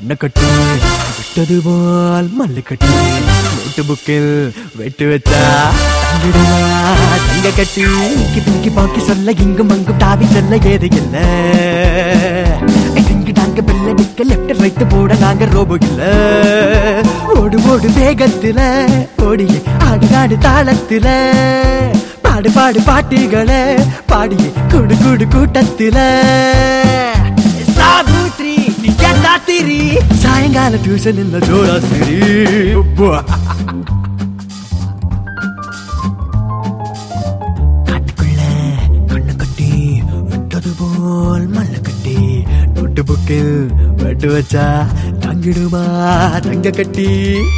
கண்ணை கட்டி விட்டது போல் மல்லு கட்டி நோட்டு புக்கில் வெட்டு வச்சா தங்கிடுமா தங்க கட்டி இங்கி பிங்கி பாக்கி சொல்ல இங்கும் அங்கும் தாவி செல்ல ஏது இல்ல இங்கு நாங்க பிள்ளை நிக்க லெப்ட் ரைட் போட நாங்க ரோபோ இல்ல ஓடு ஓடு வேகத்துல ஓடிய ஆடு ஆடு தாளத்துல பாடு பாடு பாட்டுகளை பாடிய குடு குடு கூட்டத்துல சாபூத்ரி நீ திரி சாயங்கால டியூஷன் இல்ல ஜோரா சரி காட்டுக்குள்ள கண்ணு கட்டி விட்டது போல் மல்ல கட்டி நோட்டு புக்கில் வெட்டு வச்சா தங்கிடுமா தங்க கட்டி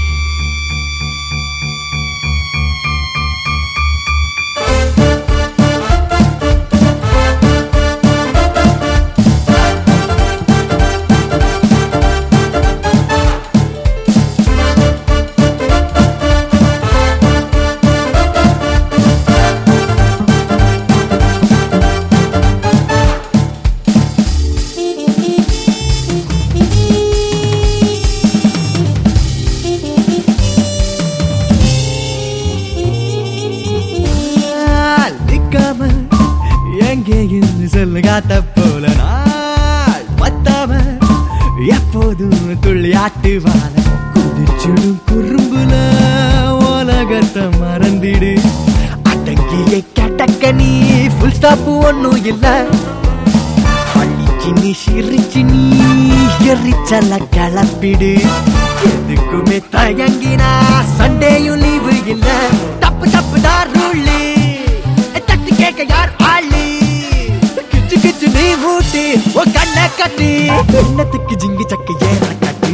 நாள் நிக்காம எங்கேயும் சொல்லு காத்த போல நாள் பத்தாம எப்போதும் துள்ளி ஆட்டுவான குதிச்சுடும் குறும்புல உலகத்தை மறந்திடு அடங்கிய கட்டக்க நீ ஃபுல் ஸ்டாப் ஒன்னும் இல்ல அழிச்சு நீ சிரிச்சு நீ எரிச்சல கிளப்பிடு எதுக்குமே தயங்கினா சண்டேயும் லீவு இல்ல தப்பு தப்பு தான் ரூலு தட்டு கேட்க யார் ஆளு கிச்சு கிச்சு நீ ஊட்டி ஓ கண்ணை கட்டி எண்ணத்துக்கு ஜிங்கி சக்க ஏற கட்டு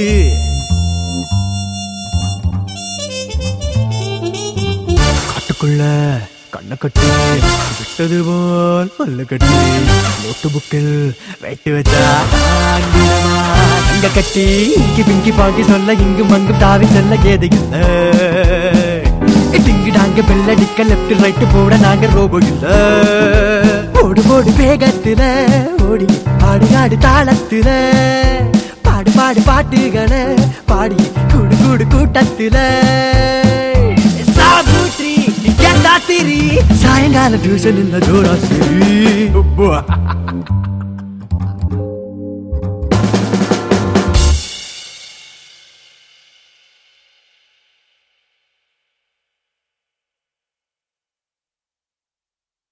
காட்டுக்குள்ள கண்ணை கட்டி விட்டது போல் பல்லு கட்டி நோட்டு புக்கில் வெட்டு வச்சா ஆங்கிலமா இங்க கட்டி இங்கி பிங்கி பாக்கி சொல்ல இங்கும் அங்கும் தாவி செல்ல ஏது இல்ல டிங்கு டாங்க பெல்லடிக்க லெப்ட் ரைட் போட நாங்க ரோபோ இல்ல ஓடு ஓடு வேகத்துல ஓடி ஆடு ஆடு தாளத்துல பாடு பாடு பாட்டுகளை பாடி குடு குடு கூட்டத்துல சாபூத்ரி திரி சாயங்கால டியூஷன் இல்ல ஜோரா சரி